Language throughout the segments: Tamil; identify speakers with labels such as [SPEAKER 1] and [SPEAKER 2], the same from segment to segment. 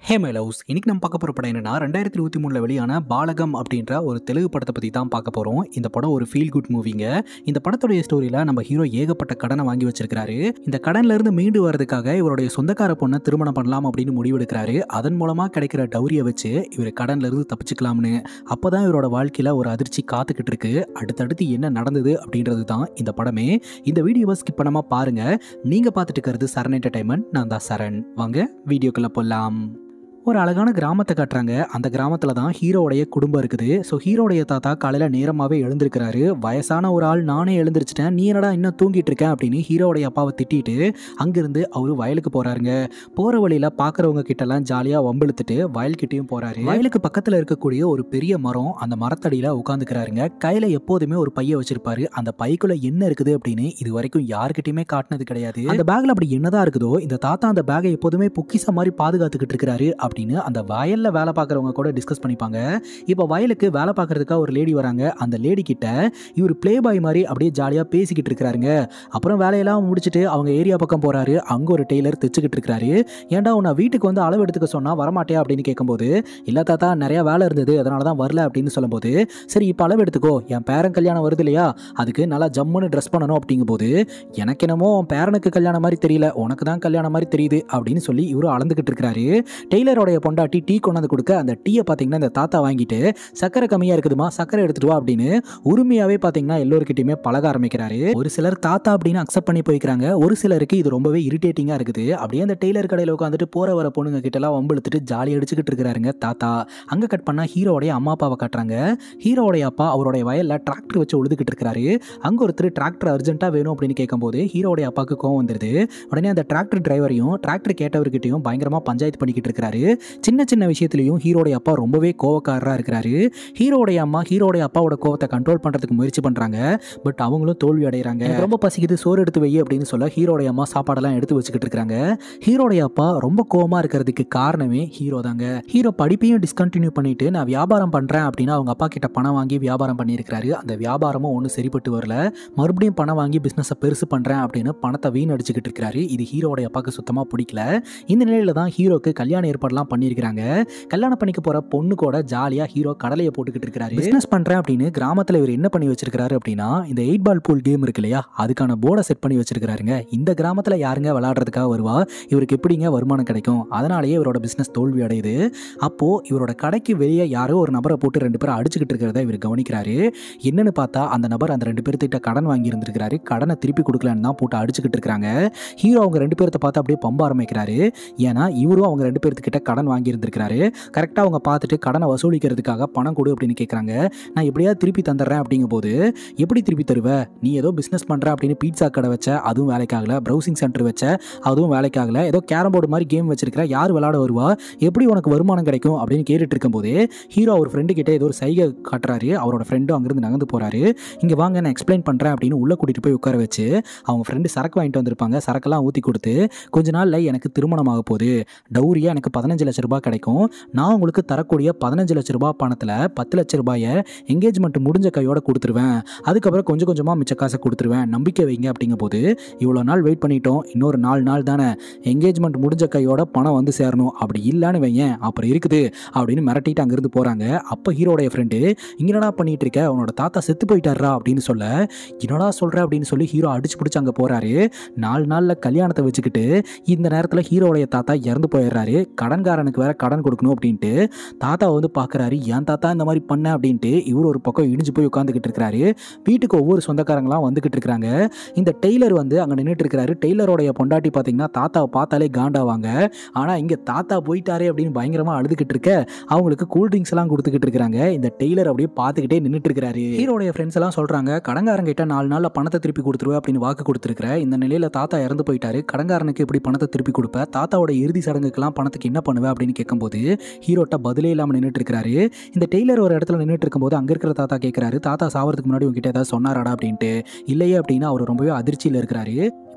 [SPEAKER 1] ஹே மை லவ்ஸ் இன்னைக்கு நம்ம பார்க்க போகிற படம் என்னன்னா ரெண்டாயிரத்தி இருபத்தி மூணில் வெளியான பாலகம் அப்படின்ற ஒரு தெலுங்கு படத்தை பற்றி தான் பார்க்க போகிறோம் இந்த படம் ஒரு ஃபீல் குட் மூவிங்க இந்த படத்துடைய ஸ்டோரியில் நம்ம ஹீரோ ஏகப்பட்ட கடனை வாங்கி வச்சிருக்காரு இந்த கடன்ல இருந்து மீண்டு வரதுக்காக இவருடைய சொந்தக்கார பொண்ணை திருமணம் பண்ணலாம் அப்படின்னு முடிவெடுக்கிறாரு அதன் மூலமாக கிடைக்கிற டௌரியை வச்சு இவர் கடன்ல இருந்து தப்பிச்சுக்கலாம்னு அப்போ தான் இவரோட வாழ்க்கையில் ஒரு அதிர்ச்சி காத்துக்கிட்டு இருக்கு அடுத்தடுத்து என்ன நடந்தது அப்படின்றது தான் இந்த படமே இந்த வீடியோவை ஸ்கிப் பண்ணாமல் பாருங்க நீங்கள் பார்த்துட்டு இருக்கிறது சரண் என்டர்டைன்மெண்ட் நான் தான் சரண் வாங்க வீடியோக்குள்ளே போகலாம் ஒரு அழகான கிராமத்தை காட்டுறாங்க அந்த கிராமத்தில் தான் ஹீரோடைய குடும்பம் இருக்குது ஸோ ஹீரோடைய தாத்தா காலையில் நேரமாகவே எழுந்திருக்கிறாரு வயசான ஒரு ஆள் நானே எழுந்திரிச்சிட்டேன் நீ என்னடா இன்னும் தூங்கிட்டு இருக்கேன் அப்படின்னு ஹீரோடைய அப்பாவை திட்டிட்டு அங்கிருந்து அவர் வயலுக்கு போகிறாருங்க போகிற வழியில் பார்க்குறவங்க கிட்டலாம் ஜாலியாக வம்பிழுத்துட்டு வயல்கிட்டையும் போகிறாரு வயலுக்கு பக்கத்தில் இருக்கக்கூடிய ஒரு பெரிய மரம் அந்த மரத்தடியில் உட்காந்துக்கிறாருங்க கையில் எப்போதுமே ஒரு பைய வச்சிருப்பாரு அந்த பைக்குள்ள என்ன இருக்குது அப்படின்னு இது வரைக்கும் யாருக்கிட்டையுமே காட்டினது கிடையாது அந்த பேக்ல அப்படி என்னதான் இருக்குதோ இந்த தாத்தா அந்த பேக்கை எப்போதுமே பொக்கிச மாதிரி பாதுகாத்துக்கிட்டு இருக்கிறாரு அப்படின்னு அந்த வயல்ல வேலை பார்க்குறவங்க கூட டிஸ்கஸ் பண்ணிப்பாங்க இப்போ வயலுக்கு வேலை பார்க்கறதுக்காக ஒரு லேடி வராங்க அந்த லேடி கிட்ட இவர் ப்ளே பாய் மாதிரி அப்படியே ஜாலியாக பேசிக்கிட்டு இருக்கிறாருங்க அப்புறம் வேலையெல்லாம் முடிச்சுட்டு அவங்க ஏரியா பக்கம் போறாரு அங்கே ஒரு டெய்லர் தைச்சுக்கிட்டு இருக்கிறாரு ஏன்டா உன்னை வீட்டுக்கு வந்து அளவு எடுத்துக்க சொன்னா வரமாட்டியா அப்படின்னு கேட்கும்போது இல்லை தாத்தா நிறைய வேலை இருந்தது அதனால தான் வரல அப்படின்னு சொல்லும்போது சரி இப்போ அளவு எடுத்துக்கோ என் பேரன் கல்யாணம் வருது இல்லையா அதுக்கு நல்லா ஜம்முன்னு ட்ரெஸ் பண்ணணும் அப்படிங்கும்போது எனக்கு என்னமோ உன் பேரனுக்கு கல்யாணம் மாதிரி தெரியல உனக்கு தான் கல்யாணம் மாதிரி தெரியுது அப்படின்னு சொல்லி இவரும் அளந்துக்கிட்டு இருக்கிறாரு டெய்லரோடைய பொண்டாட்டி டீ கொண்டாந்து கொடுக்க அந்த டீயை பார்த்தீங்கன்னா இந்த தாத்தா வாங்கிட்டு சக்கரை கம்மியாக இருக்குதுமா சக்கரை எடுத்துட்டு வா அப்படின்னு உரிமையாகவே பார்த்தீங்கன்னா எல்லோருக்கிட்டையுமே பழக ஆரம்பிக்கிறாரு ஒரு சிலர் தாத்தா அப்படின்னு அக்செப்ட் பண்ணி போய்க்கிறாங்க ஒரு சிலருக்கு இது ரொம்பவே இரிட்டேட்டிங்காக இருக்குது அப்படியே அந்த டெய்லர் கடையில் உட்காந்துட்டு போற வர பொண்ணுங்க கிட்டலாம் வம்பிழுத்துட்டு ஜாலி அடிச்சுக்கிட்டு இருக்கிறாருங்க தாத்தா அங்கே கட் பண்ணால் ஹீரோடைய அம்மா அப்பாவை காட்டுறாங்க ஹீரோடைய அப்பா அவருடைய வயலில் டிராக்டர் வச்சு உழுதுகிட்டு இருக்கிறாரு அங்கே ஒருத்தர் டிராக்டர் அர்ஜென்ட்டாக வேணும் அப்படின்னு கேட்கும்போது ஹீரோடைய அப்பாவுக்கு கோவம் வந்துடுது உடனே அந்த டிராக்டர் டிரைவரையும் டிராக்டர் கேட்டவர்கிட்டையும் பயங்கரமாக பஞ்சாயத்து பண்ணிக்கிட்டு இருக்கிறாரு சின்ன சின்ன விஷயத்துலையும் ஹீரோடைய அப்பா ரொம்பவே கோவக்காரராக இருக்கிறாரு ஹீரோடைய அம்மா ஹீரோடைய அப்பாவோட கோவத்தை கண்ட்ரோல் பண்ணுறதுக்கு முயற்சி பண்ணுறாங்க பட் அவங்களும் தோல்வி அடைகிறாங்க எனக்கு ரொம்ப பசிக்குது சோறு எடுத்து வை அப்படின்னு சொல்ல ஹீரோடைய அம்மா சாப்பாடெல்லாம் எடுத்து வச்சுக்கிட்டு இருக்காங்க ஹீரோடைய அப்பா ரொம்ப கோவமா இருக்கிறதுக்கு காரணமே ஹீரோ தாங்க ஹீரோ படிப்பையும் டிஸ்கண்டினியூ பண்ணிட்டு நான் வியாபாரம் பண்றேன் அப்படின்னு அவங்க அப்பா கிட்ட பணம் வாங்கி வியாபாரம் பண்ணியிருக்கிறாரு அந்த வியாபாரமும் ஒன்றும் சரிப்பட்டு வரல மறுபடியும் பணம் வாங்கி பிஸ்னஸை பெருசு பண்றேன் அப்படின்னு பணத்தை வீண் அடிச்சுக்கிட்டு இருக்கிறாரு இது ஹீரோடைய அப்பாவுக்கு சுத்தமா பிடிக்கல இந்த நிலையில தான் ஹீரோக்கு கல்யாண ஏற்பாடுலாம் பண்ணியிருக்கிறாங்க கல்யாணம் பண்ணிக்க போற பொண்ணு கூட ஜாலியா ஹீரோ கடலையை போட்டுக்கிட்டு இருக்கிறாரு பிசினஸ் பண்றேன் அப்படின்னு கிராமத்துல இவர் என்ன பண்ணி வச்சிருக்காரு அப்படின்னா இந்த எயிட் பால் பூல் கேம் இருக்கு இல்லையா அதுக்கான போர்டை செட் பண்ணி வச்சிருக்காருங்க இந்த கிராமத்துல யாருங்க விளையாடுறதுக்காக வருவா இவருக்கு எப்படிங்க வருமானம் கிடைக்கும் அதனாலேயே இவரோட பிசினஸ் தோல்வி அடையுது அப்போ இவரோட கடைக்கு வெளியே யாரோ ஒரு நபரை போட்டு ரெண்டு பேரும் அடிச்சுக்கிட்டு இருக்கிறத இவர் கவனிக்கிறாரு என்னன்னு பார்த்தா அந்த நபர் அந்த ரெண்டு பேர்த்திட்ட கடன் வாங்கி இருந்திருக்கிறாரு கடனை திருப்பி கொடுக்கலன்னு தான் போட்டு அடிச்சுக்கிட்டு இருக்காங்க ஹீரோ அவங்க ரெண்டு பேர்த்த பார்த்து அப்படியே பம்ப ஆரம்பிக்கிறாரு ஏன்னா இவரும் அவங்க ரெண்டு பேர்த்துக்கிட்ட கடன் வாங்கி இருந்திருக்கிறாரு கரெக்டாக அவங்க பார்த்துட்டு கடனை வசூலிக்கிறதுக்காக பணம் கொடு அப்படின்னு கேட்குறாங்க நான் எப்படியாவது திருப்பி தந்துடுறேன் அப்படிங்கும்போது எப்படி திருப்பி தருவ நீ ஏதோ பிஸ்னஸ் பண்ணுற அப்படின்னு பீட்சா கடை வச்ச அதுவும் வேலைக்காகல ப்ரௌசிங் சென்டர் வச்ச அதுவும் வேலைக்காகல ஏதோ கேரம் போர்டு மாதிரி கேம் வச்சிருக்கிற யார் விளையாட வருவா எப்படி உனக்கு வருமானம் கிடைக்கும் அப்படின்னு கேட்டுட்டு இருக்கும்போது ஹீரோ அவர் ஃப்ரெண்டு கிட்ட ஏதோ ஒரு சைகை காட்டுறாரு அவரோட ஃப்ரெண்டும் அங்கிருந்து நகர்ந்து போறாரு இங்க வாங்க நான் எக்ஸ்பிளைன் பண்றேன் அப்படின்னு உள்ள கூட்டிட்டு போய் உட்கார வச்சு அவங்க ஃப்ரெண்டு சரக்கு வாங்கிட்டு வந்திருப்பாங்க சரக்கெல்லாம் ஊற்றி கொடுத்து கொஞ்ச நாள்ல எனக்கு திருமணம் ஆக போகுது டௌரியா எனக்கு பதினஞ்சு லட்ச ரூபாய் கிடைக்கும் நான் உங்களுக்கு தரக்கூடிய பதினஞ்சு லட்ச ரூபாய் பணத்தில் பத்து லட்ச ரூபாயை என்கேஜ்மெண்ட் முடிஞ்ச கையோட கொடுத்துருவேன் அதுக்கப்புறம் கொஞ்சம் கொஞ்சமாக மிச்ச காசை கொடுத்துருவேன் நம்பிக்கை வைங்க அப்படிங்கும்போது இவ்வளோ நாள் வெயிட் பண்ணிட்டோம் இன்னொரு நாலு நாள் தானே என்கேஜ்மெண்ட் முடிஞ்ச கையோட பணம் வந்து சேரணும் அப்படி இல்லைன்னு வையேன் அப்புறம் இருக்குது அப்படின்னு மிரட்டிட்டு அங்கேருந்து போகிறாங்க அப்போ ஹீரோடைய ஃப்ரெண்டு என்னடா பண்ணிட்டு இருக்க உன்னோட தாத்தா செத்து போயிட்டாரா அப்படின்னு சொல்ல என்னடா சொல்கிற அப்படின்னு சொல்லி ஹீரோ அடிச்சு பிடிச்சி அங்கே போகிறாரு நாலு நாளில் கல்யாணத்தை வச்சுக்கிட்டு இந்த நேரத்தில் ஹீரோடைய தாத்தா இறந்து போயிடுறாரு கடன்காரனுக்கு வேற கடன் கொடுக்கணும் அப்படின்ட்டு தாத்தாவை வந்து பார்க்குறாரு ஏன் தாத்தா இந்த மாதிரி பண்ண அப்படின்ட்டு இவர் ஒரு பக்கம் இடிஞ்சு போய் உட்காந்துக்கிட்டு இருக்கிறாரு வீட்டுக்கு ஒவ்வொரு சொந்தக்காரங்களாம் வந்துக்கிட்டு இருக்கிறாங்க இந்த டெய்லர் வந்து அங்கே நின்றுட்டு இருக்கிறாரு டெய்லரோடைய பொண்டாட்டி பார்த்தீங்கன்னா தாத்தாவை பார்த்தாலே காண்டாவாங்க ஆனால் இங்கே தாத்தா போயிட்டாரே அப்படின்னு பயங்கரமாக அழுதுகிட்டு இருக்க அவங்களுக்கு கூல் ட்ரிங்க்ஸ் எல்லாம் கொடுத்துக்கிட்டு இருக்கிறாங்க இந்த டெய்லர் அப்படியே பார்த்துக்கிட்டே நின்றுட்டு இருக்கிறாரு ஹீரோடைய ஃப்ரெண்ட்ஸ் எல்லாம் சொல்கிறாங்க கடங்காரங்க கிட்ட நாலு நாளில் பணத்தை திருப்பி கொடுத்துருவேன் அப்படின்னு வாக்கு கொடுத்துருக்கிற இந்த நிலையில் தாத்தா இறந்து போயிட்டாரு கடங்காரனுக்கு எப்படி பணத்தை திருப்பி கொடுப்ப தாத்தாவோட இறுதி சடங்குக்கெல்லாம் பணத்துக்கு என்ன பண்ணுவேன் அப்படின்னு கேட்கும்போது ஹீரோட்ட பதிலே இல்லாமல் நின்றுட்டு இருக்கிறாரு இந்த டெய்லர் ஒரு இடத்துல நின்றுட்டு இருக்கும்போது அங்கே இருக்கிற தாத்தா கேட்குறாரு தாத்தா சாவறதுக்கு முன்னாடி உங்ககிட்ட ஏதாவது சொன்னாராடா அப்படின்ட்டு இல்லையே அப்படின்னா அவர் ரொம்பவே அதிர்ச்சியில் இருக்கிறாரு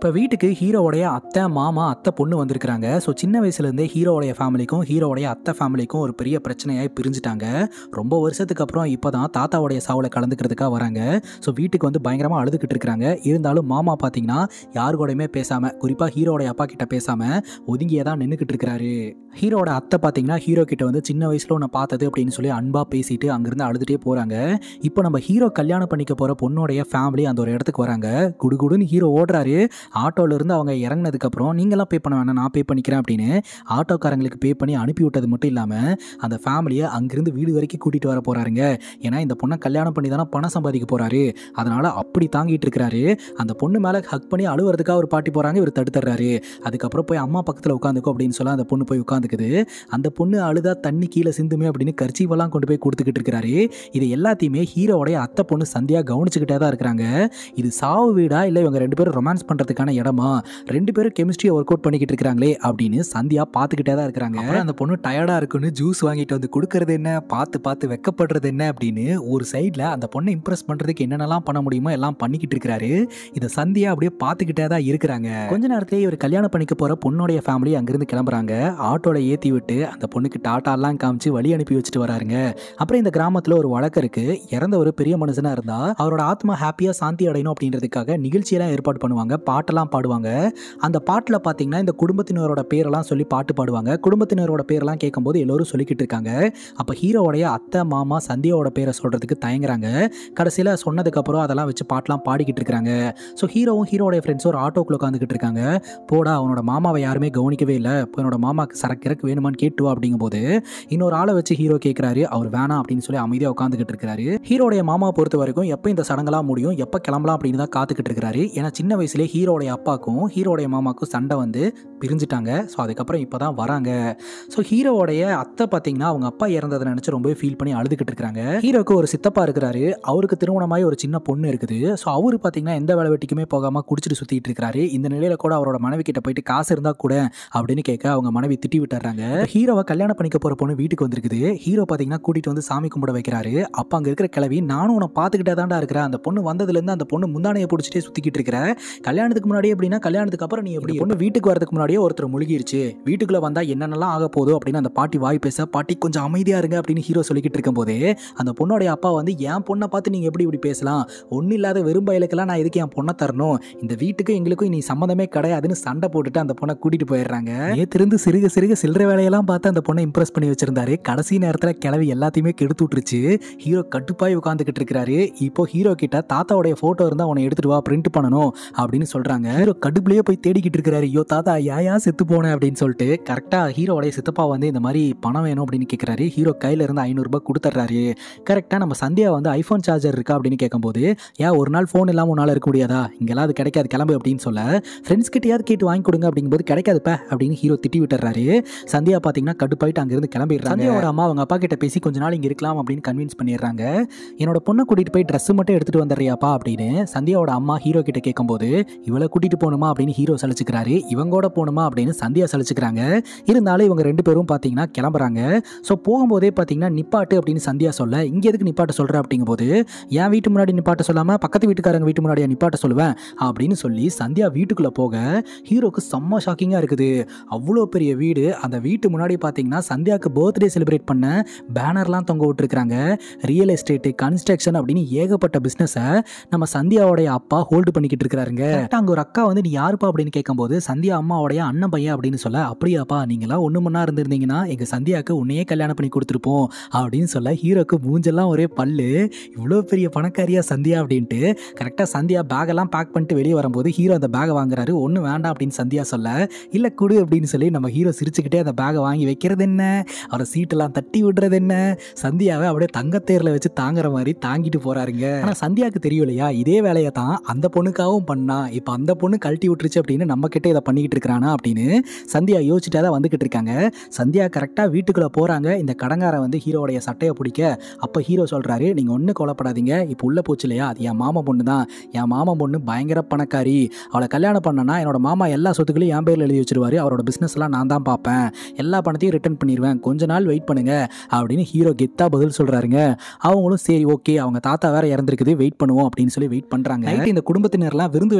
[SPEAKER 1] இப்போ வீட்டுக்கு ஹீரோவுடைய அத்தை மாமா அத்தை பொண்ணு வந்திருக்கிறாங்க ஸோ சின்ன வயசுலேருந்தே ஹீரோவுடைய ஃபேமிலிக்கும் ஹீரோவுடைய அத்தை ஃபேமிலிக்கும் ஒரு பெரிய பிரச்சனையாய் பிரிஞ்சுட்டாங்க ரொம்ப வருஷத்துக்கு அப்புறம் இப்போ தான் தாத்தாவுடைய சாவில் கலந்துக்கிறதுக்காக வராங்க ஸோ வீட்டுக்கு வந்து பயங்கரமாக அழுதுகிட்டு இருக்கிறாங்க இருந்தாலும் மாமா பார்த்தீங்கன்னா யாரு கூடயுமே பேசாமல் குறிப்பாக ஹீரோடைய அப்பா கிட்ட பேசாமல் ஒதுங்கியே தான் நின்றுக்கிட்டு இருக்கிறாரு ஹீரோட அத்தை பார்த்தீங்கன்னா ஹீரோ கிட்ட வந்து சின்ன வயசில் உன்னை பார்த்தது அப்படின்னு சொல்லி அன்பாக பேசிட்டு அங்கேருந்து அழுதுகிட்டே போகிறாங்க இப்போ நம்ம ஹீரோ கல்யாணம் பண்ணிக்க போகிற பொண்ணுடைய ஃபேமிலி அந்த ஒரு இடத்துக்கு வராங்க குடுகுடுன்னு ஹீரோ ஓடுறாரு ஆட்டோலேருந்து அவங்க இறங்கினதுக்கப்புறம் நீங்களாம் பே பண்ண வேணாம் நான் பே பண்ணிக்கிறேன் அப்படின்னு ஆட்டோக்காரங்களுக்கு பே பண்ணி அனுப்பி விட்டது மட்டும் இல்லாமல் அந்த ஃபேமிலியை அங்கிருந்து வீடு வரைக்கும் கூட்டிகிட்டு வர போகிறாருங்க ஏன்னா இந்த பொண்ணை கல்யாணம் பண்ணி தானே பணம் சம்பாதிக்க போகிறாரு அதனால் அப்படி தாங்கிட்டு இருக்கிறாரு அந்த பொண்ணு மேலே ஹக் பண்ணி அழுவுறதுக்காக ஒரு பாட்டி போகிறாங்க இவர் தடுத்துறாரு அதுக்கப்புறம் போய் அம்மா பக்கத்தில் உட்காந்துக்கோ அப்படின்னு சொல்ல அந்த பொண்ணு போய் உட்காந்துக்குது அந்த பொண்ணு அழுதா தண்ணி கீழே சிந்துமே அப்படின்னு கர்ச்சீவெல்லாம் கொண்டு போய் கொடுத்துக்கிட்டு இருக்கிறாரு இது எல்லாத்தையுமே ஹீரோவுடைய அத்தை பொண்ணு சந்தியா கவனிச்சுக்கிட்டே தான் இருக்கிறாங்க இது சாவு வீடா இல்லை இவங்க ரெண்டு பேரும் ரொமான்ஸ் பண்ணுறதுக்கான இடமா ரெண்டு பேரும் கெமிஸ்ட்ரியை ஒர்க் அவுட் பண்ணிக்கிட்டு இருக்கிறாங்களே அப்படின்னு சந்தியா பார்த்துக்கிட்டே தான் இருக்கிறாங்க அப்புறம் அந்த பொண்ணு டயர்டாக இருக்குன்னு ஜூஸ் வாங்கிட்டு வந்து கொடுக்கறது என்ன பார்த்து பார்த்து வெக்கப்படுறது என்ன அப்படின்னு ஒரு சைடில் அந்த பொண்ணை இம்ப்ரெஸ் பண்ணுறதுக்கு என்னென்னலாம் பண்ண முடியுமோ எல்லாம் பண்ணிக்கிட்டு இருக்கிறாரு இதை சந்தியா அப்படியே பார்த்துக்கிட்டே தான் இருக்கிறாங்க கொஞ்ச நேரத்திலேயே இவர் கல்யாணம் பண்ணிக்க போகிற பொண்ணுடைய ஃபேமிலி அங்கேருந்து கிளம்புறாங்க ஆட்டோல ஏற்றி விட்டு அந்த பொண்ணுக்கு டாட்டாலாம் காமிச்சு வழி அனுப்பி வச்சுட்டு வராருங்க அப்புறம் இந்த கிராமத்தில் ஒரு வழக்கு இருக்கு இறந்த ஒரு பெரிய மனுஷனாக இருந்தா அவரோட ஆத்மா ஹாப்பியாக சாந்தி அடையணும் அப்படின்றதுக்காக நிகழ்ச்சியெல்லாம் ஏற்பாடு பண்ணுவாங்க பாட்டெல்லாம் பாடுவாங்க அந்த பாட்டில் பார்த்தீங்கன்னா இந்த குடும்பத்தினரோட பேரெல்லாம் சொல்லி பாட்டு பாடுவாங்க குடும்பத்தினரோட பேரெல்லாம் கேட்கும்போது எல்லோரும் சொல்லிக்கிட்டு இருக்காங்க அப்போ ஹீரோவுடைய அத்தை மாமா சந்தியாவோட பேரை சொல்கிறதுக்கு தயங்குறாங்க கடைசியில் சொன்னதுக்கப்புறம் அதெல்லாம் வச்சு பாட்டெலாம் பாடிக்கிட்டு இருக்கிறாங்க ஸோ ஹீரோவும் ஹீரோடைய ஃப்ரெண்ட்ஸும் ஒரு ஆட்டோக்குள்ள உட்காந்துக்கிட்டு இருக்காங்க போடா அவனோட மாமாவை யாருமே கவனிக்கவே இல்லை இப்போ என்னோட மாமாக்கு சரக்கு இறக்கு வேணுமான்னு கேட்டு வா அப்படிங்கும்போது இன்னொரு ஆளை வச்சு ஹீரோ கேட்குறாரு அவர் வேணாம் அப்படின்னு சொல்லி அமைதியாக உட்காந்துக்கிட்டு இருக்காரு ஹீரோடைய மாமா பொறுத்த வரைக்கும் எப்போ இந்த சடங்கெல்லாம் முடியும் எப்போ கிளம்பலாம் அப்படின்னு தான் காத்துக்கிட்டு இருக்கிறாரு ஏன்னா சின்ன வயசுலேயே ஹீரோடைய அப்பாக்கும் ஹீரோடைய மாமாக்கும் சண்டை வந்து பிரிஞ்சுட்டாங்க ஸோ அதுக்கப்புறம் இப்போ தான் வராங்க ஸோ ஹீரோவோடைய அத்தை பார்த்தீங்கன்னா அவங்க அப்பா இறந்ததை நினச்சி ரொம்பவே ஃபீல் பண்ணி அழுதுகிட்டு இருக்காங்க ஹீரோக்கு ஒரு சித்தப்பா இருக்கிறாரு அவருக்கு திருமணமாகி ஒரு சின்ன பொண்ணு இருக்குது ஸோ அவரு பார்த்தீங்கன்னா எந்த வேலை வெட்டிக்குமே போகாமல் குடிச்சிட்டு சுற்றிட்டு இருக்கிறாரு இந்த நிலையில கூட அவரோட மனைவி கிட்ட போயிட்டு காசு இருந்தால் கூட அப்படின்னு கேட்க அவங்க மனைவி திட்டி விட்டுறாங்க ஹீரோவை கல்யாணம் பண்ணிக்க போகிற பொண்ணு வீட்டுக்கு வந்திருக்குது ஹீரோ பார்த்தீங்கன்னா கூட்டிட்டு வந்து சாமி கும்பிட வைக்கிறாரு அப்போ அங்கே இருக்கிற கிளவி நானும் உன்னை பார்த்துக்கிட்டே தான்டா இருக்கிறேன் அந்த பொண்ணு வந்ததுலேருந்து அந்த பொண்ணு முந்தானையை பிடிச்சிட்டே சுற்றிக்கிட்டு இருக்கிற கல்யாணத்துக்கு முன்னாடி எப்படின்னா கல்யாணத்துக்கு அப்புறம் நீ எப்படி பொண்ணு வீட்டுக்கு வரதுக்கு முன்னாடியே ஒருத்தர் முழுகிருச்சு வீட்டுக்குள்ள வந்தா என்னென்னலாம் ஆக போதோ அப்படின்னு அந்த பாட்டி வாய் பேச பாட்டி கொஞ்சம் அமைதியா இருங்க அப்படின்னு ஹீரோ சொல்லிக்கிட்டு இருக்கும்போதே அந்த பொண்ணோடைய அப்பா வந்து என் பொண்ணை பார்த்து நீங்க எப்படி இப்படி பேசலாம் ஒன்றும் இல்லாத வெறும் பயலுக்கெல்லாம் நான் எதுக்கு என் பொண்ணை தரணும் இந்த வீட்டுக்கு எங்களுக்கும் இனி சம்மந்தமே கிடையாதுன்னு சண்டை போட்டுட்டு அந்த பொண்ணை கூட்டிட்டு போயிடுறாங்க நேத்திருந்து சிறுக சிறுக சில்லறை வேலையெல்லாம் பார்த்து அந்த பொண்ணை இம்ப்ரெஸ் பண்ணி வச்சிருந்தாரு கடைசி நேரத்தில் கிளவி எல்லாத்தையுமே கெடுத்து விட்டுருச்சு ஹீரோ கட்டுப்பாய் உட்காந்துக்கிட்டு இருக்கிறாரு இப்போ ஹீரோ கிட்ட தாத்தாவுடைய போட்டோ இருந்தா உன்னை எடுத்துட்டு வா பிரிண்ட் பண்ணணும் அப்படின்னு சொல்றாங்க ஹீரோ கடுப்புலயே போய் தேடிக்கிட்டு இருக்கிறாரு ஐயோ தாத்தா ஏயா செத்து போனேன் அப்படின்னு சொல்லிட்டு கரெக்டா ஹீரோவுடைய சித்தப்பா வந்து இந்த மாதிரி பணம் வேணும் அப்படின்னு கேட்கிறாரு ஹீரோ கையில இருந்து ஐநூறுரூபா கொடுத்துட்றாரு கரெக்டா நம்ம சந்தியா வந்து ஐஃபோன் சார்ஜர் இருக்கா அப்படின்னு கேட்கும்போது ஏன் ஒரு நாள் ஃபோன் இல்லாமல் உன்னால இருக்க முடியாதா இங்கெல்லாம் அது கிடைக்காது கிளம்பு அப்படின்னு சொல்ல ஃப்ரெண்ட்ஸ் கிட்டயாவது கேட்டு வாங்கி கொடுங்க அப்படிங்கும்போது கிடைக்காதுப்ப அப்படின்னு ஹீரோ திட்டி விட்டுறாரு சந்தியா பார்த்தீங்கன்னா கடுப்பாயிட்டு அங்கிருந்து கிளம்பிடுறாங்க சந்தியாவோட அம்மா அவங்க அப்பா கிட்ட பேசி கொஞ்ச நாள் இங்க இருக்கலாம் அப்படின்னு கன்வின்ஸ் பண்ணிடுறாங்க என்னோட பொண்ணை கூட்டிட்டு போய் ட்ரெஸ் மட்டும் எடுத்துட்டு வந்துடுறியாப்பா அப்படின்னு சந்தியாவோட அம்மா ஹீரோ கிட்ட கேட்கும்போது இவளை கூட்டிட்டு போகணுமா அப்படின்னு ஹீரோ சலிச்சுக்கிறாரு இவங்கோட போகணுமா அப்படின்னு சந்தியா சலிச்சுக்கிறாங்க இருந்தாலும் இவங்க ரெண்டு பேரும் பார்த்தீங்கன்னா கிளம்புறாங்க ஸோ போகும்போதே பார்த்தீங்கன்னா நிப்பாட்டு அப்படின்னு சந்தியா சொல்ல இங்கே எதுக்கு நிப்பாட்ட சொல்ற அப்படிங்கும்போது என் வீட்டு முன்னாடி நிப்பாட்ட சொல்லாம பக்கத்து வீட்டுக்காரங்க வீட்டு முன்னாடியே நிப்பாட்ட சொல்லுவேன் அப்படின்னு சொல்லி சந்தியா வீட்டுக்குள்ள போக ஹீரோக்கு செம்ம ஷாக்கிங்காக இருக்குது அவ்வளோ பெரிய வீடு அந்த வீட்டு முன்னாடி பார்த்தீங்கன்னா சந்தியாவுக்கு பர்த்டே செலிப்ரேட் பண்ண பேனர்லாம் தொங்க விட்டுருக்காங்க ரியல் எஸ்டேட்டு கன்ஸ்ட்ரக்ஷன் அப்படின்னு ஏகப்பட்ட பிஸ்னஸை நம்ம சந்தியாவோடைய அப்பா ஹோல்டு பண்ணிக்கிட்டு இருக்கிறாருங்க அங்கே ஒரு அக்கா வந்து நீ யாருப்பா அப்படின்னு கேட்கும்போது சந்தியா அம்மாவோடைய அண்ணன் பையன் அப்படின்னு சொல்ல அப்படியாப்பா நீங்களாம் ஒன்று மணி இருந்திருந்தீங்கன்னா எங்கள் சந்தியாவுக்கு உன்னையே கல்யாணம் பண்ணி கொடுத்துருப்போம் அப்படின்னு சொல்ல ஹீரோக்கு மூஞ்செல்லாம் ஒரே பல்லு இவ்வளோ பெரிய பணக்காரியா சந்தியா அப்படின்ட்டு கரெக்டாக சந்தியா பேக்கெல்லாம் பேக் பண்ணிட்டு வெளியே வரும்போது ஹீரோ அந்த பேக்கை வாங்குறாரு ஒன்றும் வேண்டாம் அப்படின்னு சந்தியா சொல்ல இல்லை குடு அப்படின்னு சொல்லி நம்ம ஹீரோ சிரிச்சுக்கிட்டே அந்த பேக்கை வாங்கி வைக்கிறது என்ன அவரை சீட்டெல்லாம் தட்டி விடுறது என்ன சந்தியாவை அப்படியே தங்கத்தேரில் வச்சு தாங்குற மாதிரி தாங்கிட்டு போறாருங்க ஆனால் சந்தியாவுக்கு தெரியும் இல்லையா இதே வேலையை தான் அந்த பொண்ணுக்காகவும் பண்ணா இப்போ அந்த பொண்ணு கழட்டி விட்டுருச்சு அப்படின்னு நம்ம கிட்ட இதை பண்ணிக்கிட்டு இருக்கிறானா அப்படின்னு சந்தியா யோசிச்சுட்டே தான் வந்துகிட்டு இருக்காங்க சந்தியா கரெக்டாக வீட்டுக்குள்ளே போகிறாங்க இந்த கடங்காரன் வந்து ஹீரோடைய சட்டையை பிடிக்க அப்போ ஹீரோ சொல்கிறாரு நீங்கள் ஒன்றும் கொலப்படாதீங்க இப்போ உள்ள போச்சு இல்லையா அது என் மாமா பொண்ணு தான் என் மாமா பொண்ணு பயங்கர பணக்காரி அவளை கல்யாணம் பண்ணனா என்னோட மாமா எல்லா சொத்துக்களையும் என் பேரில் எழுதி வச்சிருவாரு அவரோட பிஸ்னஸ்லாம் நான் தான் பார்ப்பேன் எல்லா பணத்தையும் ரிட்டர்ன் பண்ணிடுவேன் கொஞ்ச நாள் வெயிட் பண்ணுங்க அப்படின்னு ஹீரோ கெத்தா பதில் சொல்கிறாருங்க அவங்களும் சரி ஓகே அவங்க தாத்தா வேற இறந்துருக்குது வெயிட் பண்ணுவோம் அப்படின்னு சொல்லி வெயிட் பண்ணுறாங்க நைட் இந்த குடும்பத்தினர்லாம் விருந்து வைக்கிறத பற்றி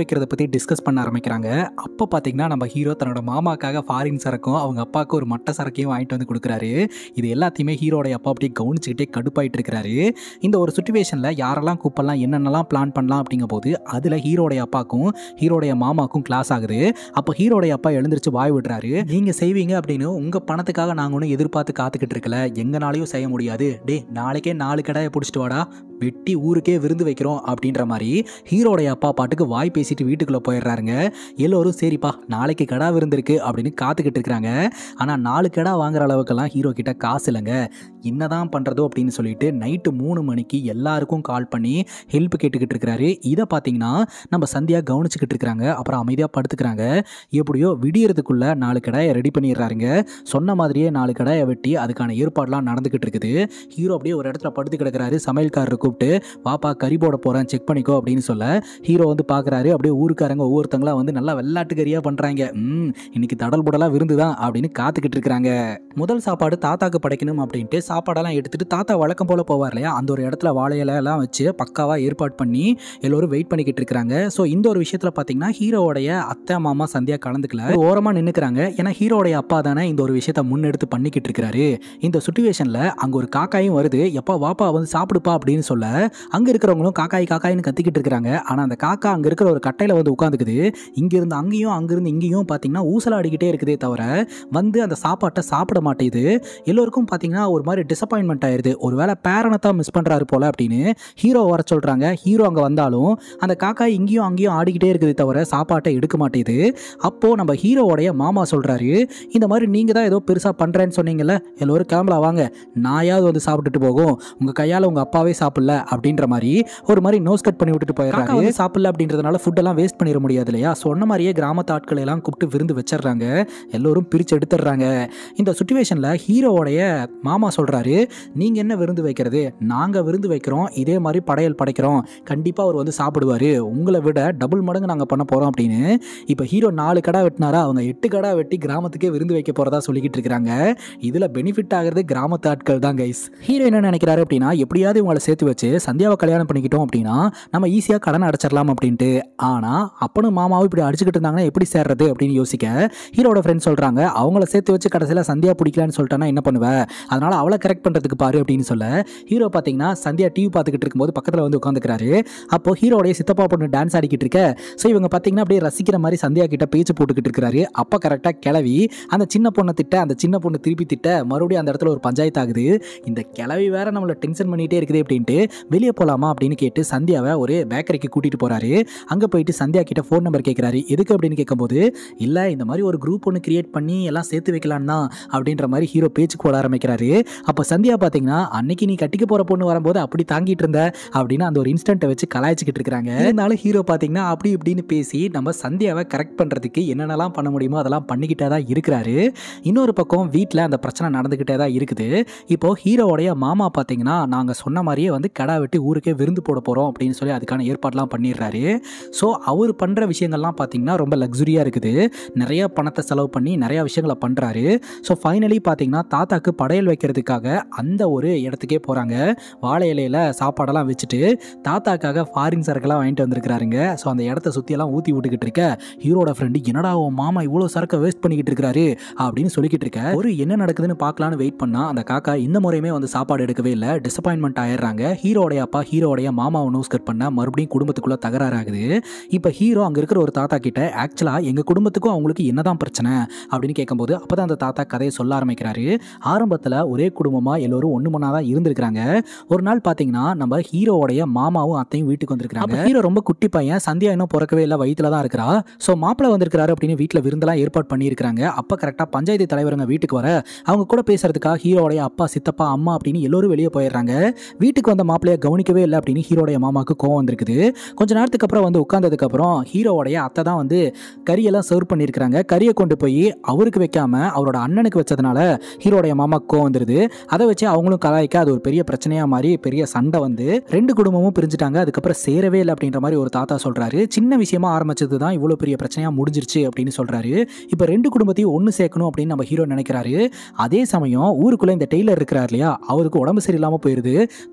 [SPEAKER 1] பற்றி டிஸ்கஸ் பண்ண ஆரம்பிக்கிறாங்க அப்போ பார்த்தீங்கன்னா நம்ம ஹீரோ தன்னோட மாமாக்காக ஃபாரின் சரக்கும் அவங்க அப்பாவுக்கு ஒரு மட்டை சரக்கையும் வாங்கிட்டு வந்து கொடுக்குறாரு இது எல்லாத்தையுமே ஹீரோடைய அப்பா அப்படியே கவனிச்சுக்கிட்டே கடுப்பாயிட்டு இருக்கிறாரு இந்த ஒரு சுச்சுவேஷனில் யாரெல்லாம் கூப்பிடலாம் என்னென்னலாம் பிளான் பண்ணலாம் அப்படிங்கும் போது அதில் ஹீரோடைய அப்பாக்கும் ஹீரோடைய மாமாக்கும் கிளாஸ் ஆகுது அப்போ ஹீரோடைய அப்பா எழுந்திரிச்சு வாய் விடுறாரு நீங்கள் செய்வீங்க அப்படின்னு உங்கள் பணத்துக்காக நாங்கள் ஒன்றும் எதிர்பார்த்து காத்துக்கிட்டு இருக்கல எங்கனாலையும் செய்ய முடியாது டே நாளைக்கே நாலு கடாயை பிடிச்சிட்டு வாடா வெட்டி ஊருக்கே விருந்து வைக்கிறோம் அப்படின்ற மாதிரி ஹீரோடைய அப்பா பாட்டுக்கு வாய் பேசிட்டு வீட்டுக்குள்ளே போயிடுறாருங்க எல்லோரும் சரிப்பா நாளைக்கு கடா விருந்து இருக்கு அப்படின்னு காத்துக்கிட்டு இருக்கிறாங்க ஆனால் நாலு கடா வாங்குற அளவுக்கெல்லாம் ஹீரோ கிட்ட காசு இல்லைங்க என்னதான் பண்ணுறதோ அப்படின்னு சொல்லிட்டு நைட்டு மூணு மணிக்கு எல்லாருக்கும் கால் பண்ணி ஹெல்ப் கேட்டுக்கிட்டு இருக்கிறாரு இதை பார்த்தீங்கன்னா நம்ம சந்தியா கவனிச்சுக்கிட்டு இருக்கிறாங்க அப்புறம் அமைதியாக படுத்துக்கிறாங்க எப்படியோ விடியறதுக்குள்ள நாலு கடாயை ரெடி பண்ணிடுறாருங்க சொன்ன மாதிரியே நாலு கடாயை வெட்டி அதுக்கான ஏற்பாடுலாம் நடந்துக்கிட்டு இருக்குது ஹீரோ அப்படியே ஒரு இடத்துல படுத்து கிடக்குறாரு சமையல்காரரை கூப்பிட்டு வாப்பா கறி போட போகிறேன் செக் பண்ணிக்கோ அப்படின்னு சொல்ல ஹீரோ வந்து பார்க்குறாரு அப்படியே ஊருக்காரங்க ஒவ்வொருத்தங்களா வந்து நல்லா வெள்ளாட்டு கறியாக பண்ணுறாங்க ம் இன்னைக்கு தடல் புடலாக விருந்து தான் அப்படின்னு காத்துக்கிட்டு இருக்கிறாங்க முதல் சாப்பாடு தாத்தாக்கு படைக்கணும் அப்படின்ட்டு சாப்பாடெல்லாம் எடுத்துட்டு தாத்தா வழக்கம் போல் போவார் இல்லையா அந்த ஒரு இடத்துல வாழை இலை எல்லாம் வச்சு பக்காவாக ஏற்பாடு பண்ணி எல்லோரும் வெயிட் பண்ணிக்கிட்டு இருக்கிறாங்க ஸோ இந்த ஒரு விஷயத்தில் பார்த்தீங்கன்னா ஹீரோவோடைய அத்தை மாமா சந்தியா கலந்துக்கல ஓரமாக நின்றுக்கிறாங்க ஏன்னா ஹீரோடைய அப்பா தானே இந்த ஒரு விஷயத்த முன்னெடுத்து பண்ணிக்கிட்டு இருக்கிறாரு இந்த சுச்சுவேஷனில் அங்கே ஒரு காக்காயும் வருது எப்பா வாப்பா வந்து சாப்பிடுப்பா அப்படின்னு சொல்ல அங்கே இருக்கிறவங்களும் காக்காய் காக்காயின்னு கத்திக்கிட்டு இருக்கிறாங்க ஆனால் அந்த காக்கா அங்கே இருக்கிற ஒரு கட்டையில் வந்து உட்காந்துக்குது இங்கிருந்து அங்கேயும் அங்கிருந்து இங்கேயும் பார்த்தீங்கன்னா ஊசலாடிக்கிட்டே இருக்குதே தவிர வந்து அந்த சாப்பாட்டை சாப்பிட மாட்டேங்குது எல்லோருக்கும் பார்த்தீங்கன்னா ஒரு மாதிரி டிசப்பாயின்மெண்ட் ஆயிடுது ஒருவேளை பேரனை தான் மிஸ் பண்ணுறாரு போல அப்படின்னு ஹீரோ வர சொல்கிறாங்க ஹீரோ அங்கே வந்தாலும் அந்த காக்கா இங்கேயும் அங்கேயும் ஆடிக்கிட்டே இருக்குதே தவிர சாப்பாட்டை எடுக்க மாட்டேங்குது அப்போது நம்ம ஹீரோவோடைய மாமா சொல்கிறாரு இந்த மாதிரி நீங்கள் தான் ஏதோ பெருசாக பண்ணுறேன்னு சொன்னீங்கல்ல எல்லோரும் கிளம்பலாம் வாங்க நாயாவது வந்து சாப்பிட்டுட்டு போகும் உங்கள் கையால் உங்கள் அப்பாவே சாப்பிடல அப்படின்ற மாதிரி ஒரு மாதிரி நோஸ் கட் பண்ணி விட்டுட்டு போயிடுறாங்க வந்து சாப்பிடல அப்படின்றதுனால ஃபுட்டெல்லாம் வேஸ்ட் பண்ணிட முடியாது இல்லையா சொன்ன மாதிரியே கிராமத்து ஆட்களை எல்லாம் கூப்பிட்டு விருந்து வச்சிடுறாங்க எல்லோரும் பிரித்து எடுத்துடுறாங்க இந்த சுச்சுவேஷனில் ஹீரோவோடைய மாமா சொல்கிறாரு நீங்கள் என்ன விருந்து வைக்கிறது நாங்கள் விருந்து வைக்கிறோம் இதே மாதிரி படையல் படைக்கிறோம் கண்டிப்பாக அவர் வந்து சாப்பிடுவார் உங்களை விட டபுள் மடங்கு நாங்கள் பண்ண போகிறோம் அப்படின்னு இப்போ ஹீரோ நாலு கடை வெட்டினாரா அவங்க எட்டு கடை வெட்டி கிராமத்துக்கே விருந்து வைக்க போகிறதா சொல்லிக்கிட்டு இருக்கிறாங்க இதில் பெனிஃபிட் ஆகிறது கிராமத்து ஆட்கள் தான் கைஸ் ஹீரோ என்ன நினைக்கிறாரு அப்படின்னா எப்படியாவது இவங்களை சேர்த்து வச்சு சந்தியாவை கல்யாணம் பண்ணிக்கிட்டோம் அப்படின்னா நம்ம ஈஸியாக கடன் அடைச்சிடலாம் அப்படின்ட்டு ஆனால் அப்பனும் மாமாவும் இப்படி அடிச்சுக்கிட்டு இருந்தாங்கன்னா எப்படி சேர்றது அப்படின்னு யோசிக்க ஹீரோட ஃப்ரெண்ட் சொல்கிறாங்க அவங்கள சேர்த்து வச்சு கடைசியில் சந்தியா பிடிக்கலான்னு சொல்லிட்டானா என்ன பண்ணுவேன் அதனால் அவளை கரெக்ட் பண்ணுறதுக்கு பாரு அப்படின்னு சொல்ல ஹீரோ பார்த்தீங்கன்னா சந்தியா டிவி பார்த்துக்கிட்டு இருக்கும்போது பக்கத்தில் வந்து உட்காந்துக்கிறாரு அப்போ ஹீரோடைய சித்தப்பா பொண்ணு டான்ஸ் ஆடிக்கிட்டு இருக்க ஸோ இவங்க பார்த்தீங்கன்னா அப்படியே ரசிக்கிற மாதிரி சந்தியா கிட்ட பேச்சு போட்டுக்கிட்டு இருக்கிறாரு அப்போ கரெக்டாக கிளவி அந்த சின்ன பொண்ணை திட்ட அந்த சின்ன பொண்ணு திருப்பி திட்ட மறுபடியும் அந்த இடத்துல ஒரு பஞ்சாயத்து ஆகுது இந்த கிளவி வேற நம்மளை டென்ஷன் பண்ணிகிட்டே இருக்குது அப்படின்ட்டு வெளியே போகலாமா அப்படின்னு கேட்டு சந்தியாவை ஒரு பேக்கரிக்கு கூட்டிகிட்டு போகிறாரு அங்கே போயிட்டு சந்தியா கிட்ட ஃபோன் நம்பர் கேட்குறாரு எதுக்கு அப்படின்னு கேட்கும்போது இல்லை இந்த மாதிரி ஒரு குரூப் ஒன்று கிரியேட் பண்ணி எல்லாம் சேர்த்து வைக்கலாம் தான் அப்படின்ற மாதிரி ஹீரோ பேச்சுக்கு போட ஆரம்பிக்கிறாரு அப்போ சந்தியா பார்த்தீங்கன்னா அன்னைக்கு நீ கட்டிக்க போகிற பொண்ணு வரும்போது அப்படி தாங்கிட்டு இருந்த அப்படின்னு அந்த ஒரு இன்ஸ்டன்ட்டை வச்சு கலாய்ச்சிக்கிட்டு இருக்கிறாங்க இருந்தாலும் ஹீரோ பார்த்தீங்கன்னா அப்படி இப்படின்னு பேசி நம்ம சந்தியாவை கரெக்ட் பண்ணுறதுக்கு என்னென்னலாம் பண்ண முடியுமோ அதெல்லாம் பண்ணிக்கிட்டே தான் இருக்கிறாரு இன்னொரு பக்கம் வீட்டில் அந்த பிரச்சனை நடந்துக்கிட்டே தான் இருக்குது இப்போ ஹீரோவோடைய மாமா பார்த்தீங்கன்னா நாங்கள் சொன்ன மாதிரியே வந்து கடா வெட்டி ஊருக்கே விருந்து போட போகிறோம் அப்படின்னு சொல்லி அதுக்கான ஏற்பாடுலாம் பண்ணிடுறாரு ஸோ அவர் பண்ணுற விஷயங்கள்லாம் பார்த்தீங்கன்னா ரொம்ப லக்ஸுரியாக இருக்குது நிறைய பணத்தை செலவு பண்ணி நிறைய விஷயங்களை பண்ணுறாரு ஸோ ஃபைனலி பார்த்தீங்கன்னா தாத்தாக்கு படையல் வைக்கிறதுக்காக அந்த ஒரு இடத்துக்கே போகிறாங்க வாழை இலையில சாப்பாடெல்லாம் வச்சுட்டு தாத்தாக்காக ஃபாரின் சரக்கெல்லாம் வாங்கிட்டு வந்திருக்கிறாருங்க ஸோ அந்த இடத்த சுற்றியெல்லாம் ஊற்றி விட்டுக்கிட்டு இருக்க ஹீரோட ஃப்ரெண்டு என்னடா உன் மாமா இவ்வளோ சரக்கை வேஸ்ட் பண்ணிக்கிட்டு இருக்கிறாரு அப்படின்னு சொல்லிக்கிட்டு இருக்க ஒரு என்ன நடக்குதுன்னு பார்க்கலான்னு வெயிட் பண்ணா அந்த காக்கா இந்த முறையுமே வந்து சாப்பாடு எடுக்கவே இல்லை டிசப்பாயின்மெண்ட் ஆயிடுறாங்க ஹீரோடைய அப்பா ஹீரோடைய மாமாவை நோஸ் கட் பண்ண மறுபடியும் குடும்பத்துக்குள்ள தகராறு ஆகுது இப்போ ஹீரோ அங்கே இருக்கிற ஒரு தாத்தா கிட்ட ஆக்சுவலாக எங்கள் குடும்பத்துக்கும் அவங்களுக்கு என்னதான் பிரச்சனை அப்படின்னு கேட்கும்போது அப்போ தான் அந்த தாத்தா கதையை சொல்ல ஆரம்பிக்கிறாரு ஆரம்பத்தில் ஒரே குடும்பமாக எல்லோரும் ஒன்று மணா தான் இருந்திருக்கிறாங்க ஒரு நாள் பார்த்தீங்கன்னா நம்ம ஹீரோவோடைய மாமாவும் அத்தையும் வீட்டுக்கு வந்திருக்காங்க ஹீரோ ரொம்ப குட்டி பையன் சந்தியா இன்னும் பிறக்கவே இல்லை வயிற்றுல தான் இருக்கிறா ஸோ மாப்பிள்ளை வந்திருக்கிறாரு அப்படின்னு வீட்டில் விருந்தெல்லாம் ஏற்பாடு பண்ணியிருக்காங்க அப்போ கரெக்டாக பஞ்சாயத்து தலைவருங்க வீட்டுக்கு வர அவங்க கூட பேசுறதுக்காக ஹீரோடைய அப்பா சித்தப்பா அம்மா அப்படின்னு எல்லோரும் வெளியே போயிடுறாங்க வீட்டுக்கு வந்த மாப்பிள்ளைய கவனிக்கவே இல்லை அப்படின்னு ஹீரோடைய மாமாவுக்கு கோவம் வந்திருக்குது கொஞ்ச நேரத்துக்கு அப்புறம் வந்து உட்கார்ந்ததுக்கு அப்புறம் ஹீரோவோடைய அத்தை தான் வந்து கறியெல்லாம் சர்வ் பண்ணியிருக்கிறாங்க கறியை கொண்டு போய் அவருக்கு வைக்காம அவரோட அண்ணனுக்கு வச்சதுனால ஹீரோடைய மாமாக்கு கோவம் வந்துருது அதை வச்சு அவங்களும் கலாய்க்க அது ஒரு பெரிய பிரச்சனையா மாறி பெரிய சண்டை வந்து ரெண்டு குடும்பமும் பிரிஞ்சுட்டாங்க அதுக்கப்புறம் சேரவே இல்லை அப்படின்ற மாதிரி ஒரு தாத்தா சொல்றாரு சின்ன விஷயமா ஆரம்பிச்சது தான் இவ்வளோ பெரிய பிரச்சனையா முடிஞ்சிருச்சு அப்படின்னு சொல்றாரு இப்போ ரெண்டு குடும்பத்தையும் ஒன்று சேர்க்கணும் அப்படின்னு நம்ம ஹீரோ நினைக்கிறாரு அதே சமயம் ஊருக்குள்ள இந்த டெய்லர் இருக்கிறார் இல்லையா அவருக்கு உடம்பு சரியில்லாமல் போயிருது தாத்தா எது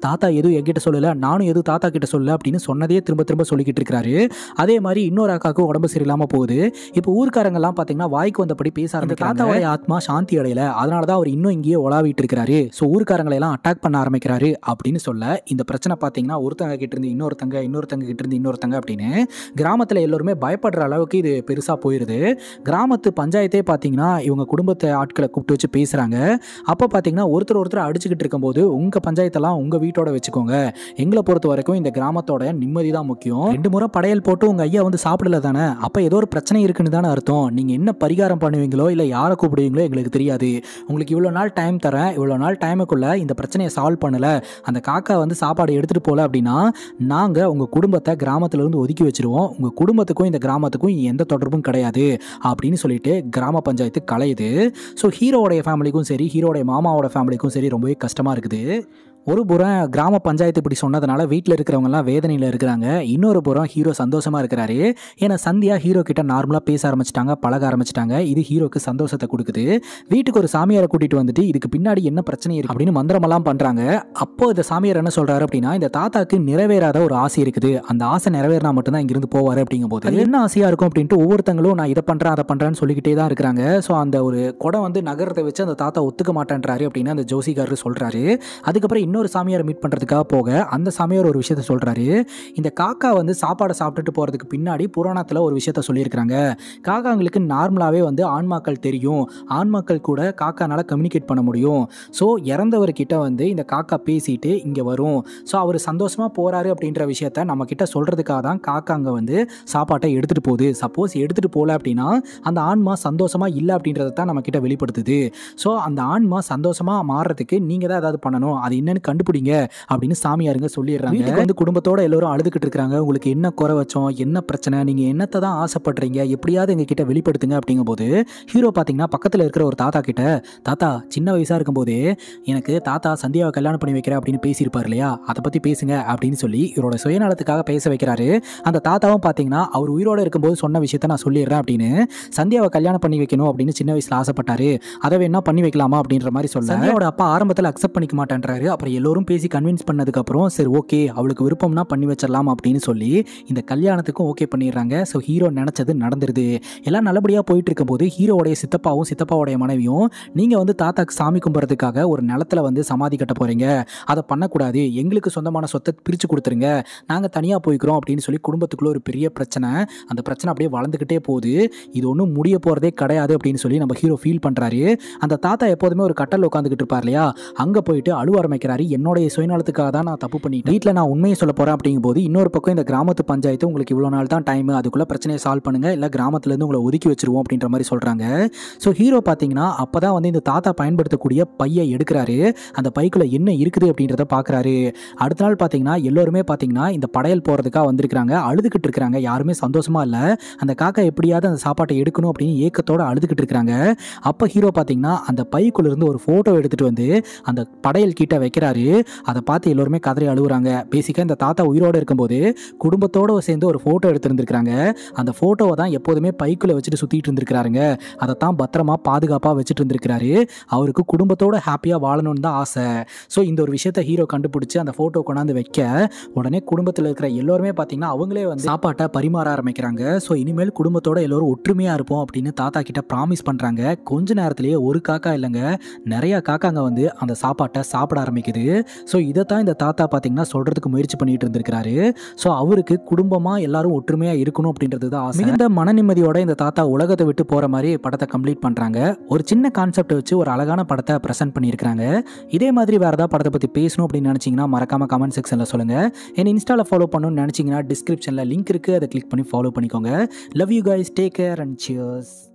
[SPEAKER 1] எதுவும் என்கிட்ட சொல்லல நானும் எதுவும் தாத்தா கிட்ட சொல்லல அப்படின்னு சொன்னதே திரும்ப திரும்ப சொல்லிக்கிட்டு இருக்காரு அதே மாதிரி இன்னொரு அக்காவுக்கு உடம்பு சரியில்லாம போகுது இப்போ ஊர்க்காரங்கெல்லாம் பார்த்தீங்கன்னா வாய்க்கு வந்தபடி பேச ஆரம்பிக்கிறாங்க தாத்தாவுடைய ஆத்மா சாந்தி அடையல அதனால தான் அவர் இன்னும் இங்கேயே உலாவிட்டு இருக்கிறாரு ஸோ ஊர்க்காரங்களை எல்லாம் அட்டாக் பண்ண ஆரம்பிக்கிறாரு அப்படின்னு சொல்ல இந்த பிரச்சனை பார்த்தீங்கன்னா ஒருத்தங்க கிட்ட இருந்து இன்னொருத்தங்க இன்னொருத்தங்க கிட்ட இருந்து இன்னொருத்தங்க அப்படின்னு கிராமத்தில் எல்லோருமே பயப்படுற அளவுக்கு இது பெருசாக போயிடுது கிராமத்து பஞ்சாயத்தே பார்த்தீங்கன்னா இவங்க குடும்பத்தை ஆட்களை கூப்பிட்டு வச்சு பேசுகிறாங்க அப்போ பார்த்தீங்கன்னா ஒருத்தர் ஒருத்தர் அடிச்சுக்கிட்டு இருக்கும்போது உங்கள் பஞ்சாயத்தெல்லாம் உங்கள் வீட்டோட வச்சுக்கோங்க எங்களை பொறுத்த வரைக்கும் இந்த கிராமத்தோட நிம்மதி தான் முக்கியம் ரெண்டு முறை படையல் போட்டு உங்கள் ஐயா வந்து சாப்பிடல தானே அப்போ ஏதோ ஒரு பிரச்சனை இருக்குன்னு தானே அர்த்தம் நீங்கள் என்ன பரிகாரம் பண்ணுவீங்களோ இல்லை யாரை கூப்பிடுவீங்களோ எங்களுக்கு தெரியாது உங்களுக்கு இவ்வளோ நாள் டைம் தரேன் இவ்வளோ நாள் டைமுக்குள்ளே இந்த பிரச்சனையை சால்வ் பண்ணலை அந்த காக்கா வந்து சாப்பாடு எடுத்துகிட்டு போகல அப்படின்னா நாங்கள் உங்கள் குடும்பத்தை கிராமத்திலேருந்து ஒதுக்கி வச்சிருவோம் உங்கள் குடும்பத்துக்கும் இந்த கிராமத்துக்கும் எந்த தொடர்பும் கிடையாது அப்படின்னு சொல்லிட்டு கிராம பஞ்சாயத்து கலையுது ஸோ ஹீரோடைய ஃபேமிலிக்கும் சரி ஹீரோடைய மாமாவோட ஃபேமிலிக்கும் சரி ரொம்பவே கஷ்டமாக இருக்குது ஒரு புறம் கிராம பஞ்சாயத்து இப்படி சொன்னதுனால வீட்டில் இருக்கிறவங்கலாம் வேதனையில் இருக்கிறாங்க இன்னொரு புறம் ஹீரோ சந்தோஷமாக இருக்கிறாரு ஏன்னா சந்தியா ஹீரோ கிட்ட நார்மலாக பேச ஆரம்பிச்சிட்டாங்க பழக ஆரம்பிச்சிட்டாங்க இது ஹீரோக்கு சந்தோஷத்தை கொடுக்குது வீட்டுக்கு ஒரு சாமியாரை கூட்டிகிட்டு வந்துட்டு இதுக்கு பின்னாடி என்ன பிரச்சனை இருக்குது அப்படின்னு மந்திரமெல்லாம் பண்ணுறாங்க அப்போ இந்த சாமியார் என்ன சொல்கிறாரு அப்படின்னா இந்த தாத்தாக்கு நிறைவேறாத ஒரு ஆசை இருக்குது அந்த ஆசை நிறைவேறினா மட்டும்தான் இங்கிருந்து போவார் அப்படிங்கும்போது அது என்ன ஆசையாக இருக்கும் அப்படின்ட்டு ஒவ்வொருத்தங்களும் நான் இதை பண்ணுறேன் அதை பண்ணுறேன்னு சொல்லிக்கிட்டே தான் இருக்கிறாங்க ஸோ அந்த ஒரு குடம் வந்து நகரத்தை வச்சு அந்த தாத்தா ஒத்துக்க மாட்டேன்றாரு அப்படின்னு அந்த ஜோசிகாரர் சொல்கிறாரு அதுக்கப்புறம் இன்னொரு சாமியாரை மீட் பண்ணுறதுக்காக போக அந்த சாமியார் ஒரு விஷயத்த சொல்கிறாரு இந்த காக்கா வந்து சாப்பாடை சாப்பிட்டுட்டு போகிறதுக்கு பின்னாடி புராணத்தில் ஒரு விஷயத்த சொல்லியிருக்கிறாங்க காக்காங்களுக்கு நார்மலாகவே வந்து ஆன்மாக்கள் தெரியும் ஆன்மாக்கள் கூட காக்கானால கம்யூனிகேட் பண்ண முடியும் ஸோ இறந்தவர்கிட்ட வந்து இந்த காக்கா பேசிட்டு இங்கே வரும் ஸோ அவர் சந்தோஷமாக போகிறாரு அப்படின்ற விஷயத்த நம்ம கிட்ட சொல்கிறதுக்காக தான் காக்கா அங்கே வந்து சாப்பாட்டை எடுத்துகிட்டு போகுது சப்போஸ் எடுத்துகிட்டு போகல அப்படின்னா அந்த ஆன்மா சந்தோஷமாக இல்லை அப்படின்றத தான் நம்ம கிட்ட வெளிப்படுத்துது ஸோ அந்த ஆன்மா சந்தோஷமாக மாறுறதுக்கு நீங்கள் தான் ஏதாவது பண்ணணும் அது என்னன்னு கண்டுபிடிங்க அப்படின்னு சாமியாருங்க சொல்லிடுறாங்க வீட்டுக்கு வந்து குடும்பத்தோட எல்லாரும் அழுதுகிட்டு இருக்காங்க உங்களுக்கு என்ன குறை வச்சோம் என்ன பிரச்சனை நீங்கள் என்னத்தை தான் ஆசைப்படுறீங்க எப்படியாவது எங்க கிட்ட வெளிப்படுத்துங்க அப்படிங்கும்போது ஹீரோ பார்த்தீங்கன்னா பக்கத்தில் இருக்கிற ஒரு தாத்தா கிட்ட தாத்தா சின்ன வயசாக இருக்கும்போதே எனக்கு தாத்தா சந்தியாவை கல்யாணம் பண்ணி வைக்கிறேன் அப்படின்னு பேசியிருப்பார் இல்லையா அதை பற்றி பேசுங்க அப்படின்னு சொல்லி இவரோட சுயநலத்துக்காக பேச வைக்கிறாரு அந்த தாத்தாவும் பார்த்தீங்கன்னா அவர் உயிரோடு இருக்கும்போது சொன்ன விஷயத்த நான் சொல்லிடுறேன் அப்படின்னு சந்தியாவை கல்யாணம் பண்ணி வைக்கணும் அப்படின்னு சின்ன வயசில் ஆசைப்பட்டாரு அதை வேணா பண்ணி வைக்கலாமா அப்படின்ற மாதிரி சொல்ல சந்தியாவோட அப்பா ஆரம்பத்தில் அக்செப்ட் பண்ணிக்க மாட்டேன்றாரு அப்புறம் எல்லோரும் பேசி கன்வின்ஸ் பண்ணதுக்கப்புறம் சரி ஓகே அவளுக்கு விருப்பம்னா பண்ணி வச்சிடலாம் அப்படின்னு சொல்லி இந்த கல்யாணத்துக்கும் ஓகே பண்ணிடுறாங்க ஸோ ஹீரோ நினச்சது நடந்துருது எல்லாம் நல்லபடியாக போயிட்டு இருக்கும்போது ஹீரோவுடைய சித்தப்பாவும் சித்தப்பாவுடைய மனைவியும் நீங்கள் வந்து தாத்தாக்கு சாமி கும்பிட்றதுக்காக ஒரு நிலத்துல வந்து சமாதி கட்ட போகிறீங்க அதை பண்ணக்கூடாது எங்களுக்கு சொந்தமான சொத்தை பிரித்து கொடுத்துருங்க நாங்கள் தனியாக போய்க்கிறோம் அப்படின்னு சொல்லி குடும்பத்துக்குள்ள ஒரு பெரிய பிரச்சனை அந்த பிரச்சனை அப்படியே வளர்ந்துக்கிட்டே போகுது இது ஒன்றும் முடிய போகிறதே கிடையாது அப்படின்னு சொல்லி நம்ம ஹீரோ ஃபீல் பண்ணுறாரு அந்த தாத்தா எப்போதுமே ஒரு கட்டல் உட்காந்துக்கிட்டு இருப்பார் இல்லையா அங்கே போயிட்டு அழுவ ஆரம்பிக்கிறாரு என்னுடைய சுயநலத்துக்காக தான் நான் தப்பு பண்ணிட்டேன் வீட்டில் நான் உண்மையை சொல்ல போகிறேன் அப்படிங்கும்போது இன்னொரு பக்கம் இந்த கிராமத்து பஞ்சாயத்து உங்களுக்கு இவ்வளோ நாள் தான் டைம் அதுக்குள்ளே பிரச்சனையை சால்வ் பண்ணுங்க இல்லை கிராமத்துலேருந்து உங்களை ஒதுக்கி வச்சிருவோம் அப்படின்ற மாதிரி சொல்கிறாங்க ஸோ ஹீரோ பார்த்தீங்கன்னா அப்போ தான் வந்து இந்த தாத்தா பயன்படுத்தக்கூடிய பையை எடுக்கிறாரு அந்த பைக்குள்ள என்ன இருக்குது அப்படின்றத பார்க்குறாரு அடுத்த நாள் பார்த்தீங்கன்னா எல்லோருமே பார்த்தீங்கன்னா இந்த படையல் போகிறதுக்காக வந்திருக்கிறாங்க அழுதுகிட்டு இருக்கிறாங்க யாருமே சந்தோஷமா இல்லை அந்த காக்கா எப்படியாவது அந்த சாப்பாட்டை எடுக்கணும் அப்படின்னு ஏக்கத்தோட அழுதுகிட்டு இருக்கிறாங்க அப்போ ஹீரோ பார்த்தீங்கன்னா அந்த பைக்குள்ள இருந்து ஒரு ஃபோட்டோ எடுத்துட்டு வந்து அந்த படையல் கிட்ட வைக்கிறாரு அதை பார்த்து எல்லோருமே கதறி அழுகுறாங்க பேசிக்காக இந்த தாத்தா உயிரோடு இருக்கும்போது குடும்பத்தோட சேர்ந்து ஒரு ஃபோட்டோ எடுத்திருந்திருக்காங்க அந்த ஃபோட்டோவை தான் எப்போதுமே பைக்குள்ள வச்சுட்டு சுற்றிட்டு இருந்திருக்கிறாருங்க அதை தான் பத்திரமா பாதுகாப்பாக வச்சுட்டு இருந்திருக்கிறாரு அவருக்கு குடும்பத்தோட ஹாப்பியாக வாழணும்னு தான் ஆசை ஸோ இந்த ஒரு விஷயத்தை ஹீரோ கண்டுபிடிச்சி அந்த ஃபோட்டோ கொண்டாந்து வைக்க உடனே குடும்பத்தில் இருக்கிற எல்லோருமே பார்த்தீங்கன்னா அவங்களே வந்து சாப்பாட்டை பரிமாற ஆரம்பிக்கிறாங்க ஸோ இனிமேல் குடும்பத்தோட எல்லோரும் ஒற்றுமையாக இருப்போம் அப்படின்னு தாத்தா கிட்ட ப்ராமிஸ் பண்ணுறாங்க கொஞ்ச நேரத்திலேயே ஒரு காக்கா இல்லைங்க நிறைய காக்காங்க வந்து அந்த சாப்பாட்டை சாப்பிட ஆரம்பிக்குது ஸோ இதை தான் இந்த தாத்தா பார்த்தீங்கன்னா சொல்கிறதுக்கு முயற்சி பண்ணிட்டு இருந்திருக்கிறாரு ஸோ அவருக்கு குடும்பமாக எல்லாரும் ஒற்றுமையாக இருக்கணும் அப்படின்றது தான் ஆசை மிகுந்த மன நிம்மதியோட இந்த தாத்தா உலகத்தை விட்டு போகிற மாதிரி படத்தை கம்ப்ளீட் பண்ணுறாங்க ஒரு சின்ன கான்செப்ட் வச்சு ஒரு அழகான படத்தை ப்ரெசென்ட் பண்ணியிருக்காங்க இதே மாதிரி வேறு ஏதாவது படத்தை பற்றி பேசணும் அப்படின்னு நினச்சிங்கன்னா மறக்காமல் கமெண்ட் செக்ஷனில் சொல்லுங்கள் என் இன்ஸ்டாவில் ஃபாலோ பண்ணணும்னு நினச்சிங்கன்னா டிஸ்கிரிப்ஷனில் லிங்க் இருக்குது அதை கிளிக் பண்ணி ஃபாலோ பண்ணிக்கோங்க love you guys take care and cheers